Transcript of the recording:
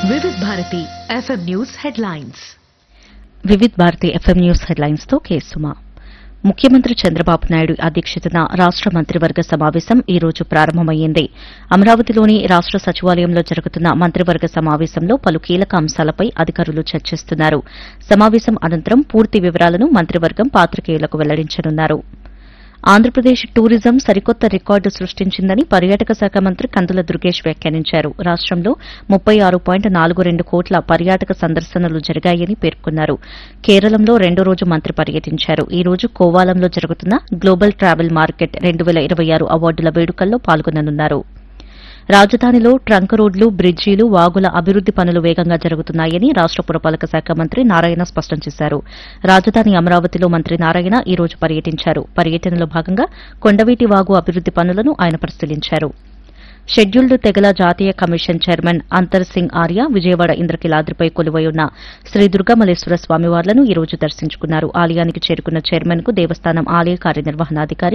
వివిధ Bharati FM news headlines Vividh Bharati FM news headlines తో కేసుమా ముఖ్యమంత్రి చంద్రబాబు నాయుడు అధ్యక్షతన రాష్ట మంత్రివర్గ సమావేశం ఈ రోజు ప్రారంభమైంది అమరావతిలోని రాష్ట సచివాలయంలో జరుగుతున్న మంత్రివర్గ సమావేశంలో పలు కీలక అంశాలపై అధికారులు చర్చిస్తున్నారు సమావేశం అనంతరం పూర్తి వివరాలను మంత్రివర్గం పాత్రికేయులకు వెల్లడించనున్నారు ఆంధ్రప్రదేశ్ టూరిజం సరికొత్త రికార్డు సృష్టించిందని పర్యాటక శాఖ మంత్రి కందుల దుర్గేష్ వ్యాఖ్యానించారు రాష్టంలో ముప్పై ఆరు పాయింట్ నాలుగు రెండు కోట్ల పర్యాటక సందర్శనలు జరిగాయని పేర్కొన్నారు కేరళంలో రెండో రోజు మంత్రి పర్యటించారు ఈ రోజు కోవాలంలో జరుగుతున్న గ్లోబల్ ట్రావెల్ మార్కెట్ రెండు వేల ఇరవై ఆరు అవార్డుల వేడుకల్లో పాల్గొననున్నారు రాజధానిలో ట్రంక్ రోడ్లు బ్రిడ్జీలు వాగుల అభివృద్ది పనులు వేగంగా జరుగుతున్నాయని రాష్ట పురపాలక శాఖ మంత్రి నారాయణ స్పష్టం చేశారు రాజధాని అమరావతిలో మంత్రి నారాయణ ఈ రోజు పర్యటించారు పర్యటనలో భాగంగా కొండవీటి వాగు అభివృద్ది పనులను ఆయన పరిశీలించారు షెడ్యూల్డ్ తెగల జాతీయ కమిషన్ చైర్మన్ అంతర్ సింగ్ ఆర్య విజయవాడ ఇంద్రకీలాద్రిపై కొలువై ఉన్న శ్రీ దుర్గామల్లేశ్వర స్వామివార్లను ఈ రోజు దర్శించుకున్నారు ఆలయానికి చేరుకున్న చైర్మన్ కు దేవస్థానం ఆలయ కార్యనిర్వహణాధికారి